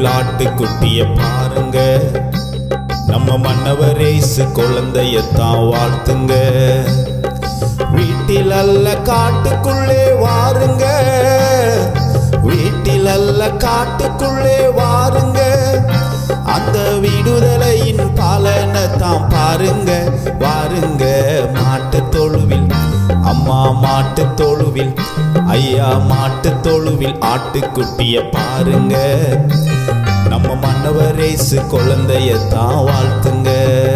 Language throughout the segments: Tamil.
தொழுவில் ஆட்டுக்குட்டிய பாருங்க நம்ம மன்னவரேசு குழந்தையத்தான் வாழ்த்துங்க வீட்டில் அல்ல காட்டுக்குள்ளே வாருங்க வீட்டில் அல்ல காட்டுக்குள்ளே வாருங்க அந்த விடுதலையின் பலனை தான் பாருங்க வாருங்க மாட்டு தொழுவில் அம்மா மாட்டு தொழுவில் ஐயா மாட்டு தொழுவில் ஆட்டுக்குட்டிய பாருங்க நம்ம மன்னவரேசு குழந்தையத்தான் வாழ்த்துங்க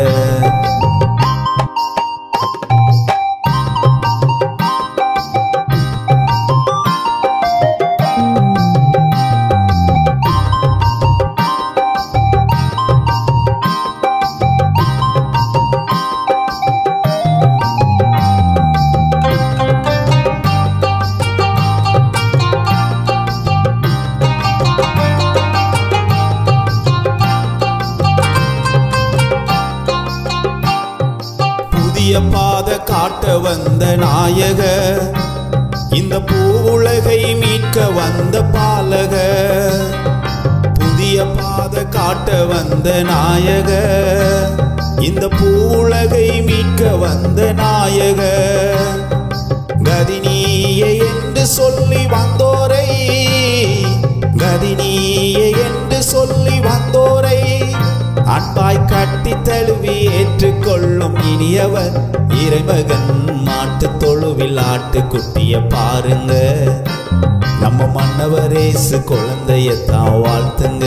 புதிய பாத காட்ட வந்த நாயக இந்த பூவுலகை மீட்க வந்த பாலக புதிய பாத காட்ட வந்த நாயக இந்த பூவுலகை மீட்க வந்த நாயக கதினியே என்று சொல்லி வந்தோரை கதினியே என்று சொல்லி வந்தோரை அன்பாய் கட்டி தழுவி ஏற்றுக்கொள்ளும் இனியவர் இறைமகன் மாட்டு தொழுவில் ஆட்டுக்குட்டிய பாருங்க நம்ம மன்னவரேசு குழந்தையத்தான் வாழ்த்துங்க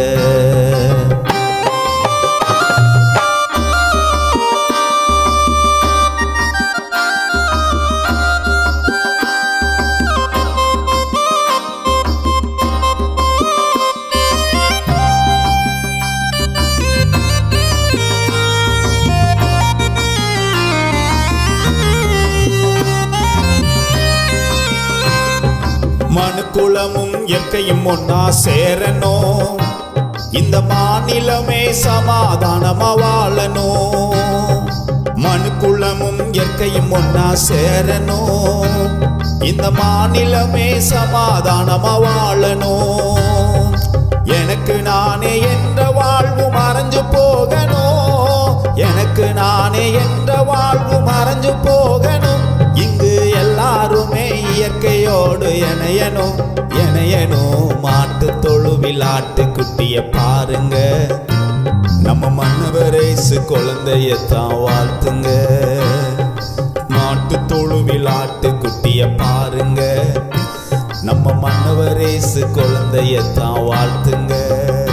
மனுக்குளமும் இயற்கையும் ஒன்னா சேரணும் இந்த மாநிலமே சமாதானமா வாழணும் மனுக்குளமும் இயற்கையும் ஒன்னா சேரணும் இந்த மாநிலமே சமாதானமா வாழணும் எனக்கு நானே என்ற வாழ்வு மறைஞ்சு போகணும் எனக்கு நானே என்ற வாழ்வு மறைஞ்சு போகணும் இங்கு எல்லாருமே இயற்கையோடு இணையணும் இணையணும் மாட்டு தொழுவில் ஆட்டுக்குட்டிய பாருங்க நம்ம மன்னவரேசு குழந்தையத்தான் வாழ்த்துங்க மாட்டு தொழுவில் ஆட்டுக்குட்டிய பாருங்க நம்ம மன்னவரேசு குழந்தையத்தான் வாழ்த்துங்க